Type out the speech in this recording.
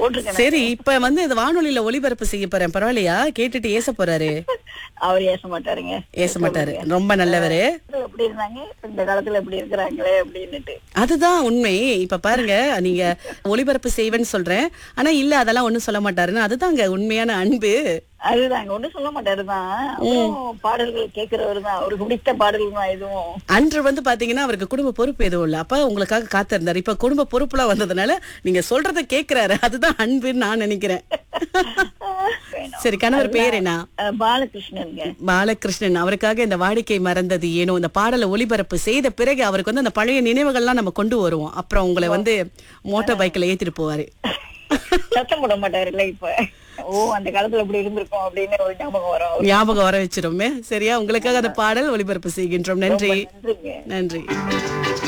போட்டிருக்கேன் சரி இப்ப வந்து இந்த வானொலியில ஒளிபரப்பு செய்ய போறேன் பரவாயில்லையா கேட்டுட்டு ஏச போறாரு அவர் ஏச மாட்டாருங்க ஏச மாட்டாரு ரொம்ப நல்லவரு எப்படி இருந்தாங்க இந்த காலத்துல எப்படி இருக்கிறாங்களே அப்படின்னுட்டு அதுதான் உண்மை இப்ப பாருங்க நீங்க ஒளிபரப்பு செய்வேன்னு சொல்றேன் ஆனா இல்ல அதெல்லாம் ஒண்ணும் சொல்ல மாட்டாருன்னு அதுதாங்க உண்மையான அன்பு அதுதாங்க ஒண்ணும் சொல்ல மாட்டாருதான் அப்புறம் பாடல்கள் கேட்கிறவர் தான் அவருக்கு பிடித்த பாடல்கள் தான் எதுவும் அன்று வந்து பாத்தீங்கன்னா அவருக்கு குடும்ப பொறுப்பு எதுவும் இல்ல அப்ப உங்களுக்காக காத்திருந்தாரு இப்ப குடும்ப பொறுப்புலாம் வந்ததுனால நீங்க சொல்றத கேக்குறாரு அதுதான் அன்புன்னு நான் நினைக்கிறேன் வேணும். சரி கணவர் பேர் என்ன அஹ், பாலகிருஷ்ணனுங்க பாலகிருஷ்ணன் அவருக்காக இந்த வாடிக்கை மறந்தது ஏனோ இந்த பாடலை ஒளிபரப்பு செய்த பிறகு அவருக்கு வந்து அந்த பழைய நினைவுகள்லாம் நம்ம கொண்டு வருவோம் அப்புறம் உங்களை வந்து மோட்டார் பைக்ல ஏத்திட்டு போவாரு சத்தம் போட மாட்டாருல்ல இப்ப ஓ அந்த காலத்துல இப்படி இருந்திருக்கோம் அப்படின்னு ஒரு ஞாபகம் வரும் அவருக்கு. ஞாபகம் வர வச்சிருமே சரியா உங்களுக்காக அந்த பாடல் ஒளிபரப்பு செய்கின்றோம் நன்றி நன்றிங்க நன்றி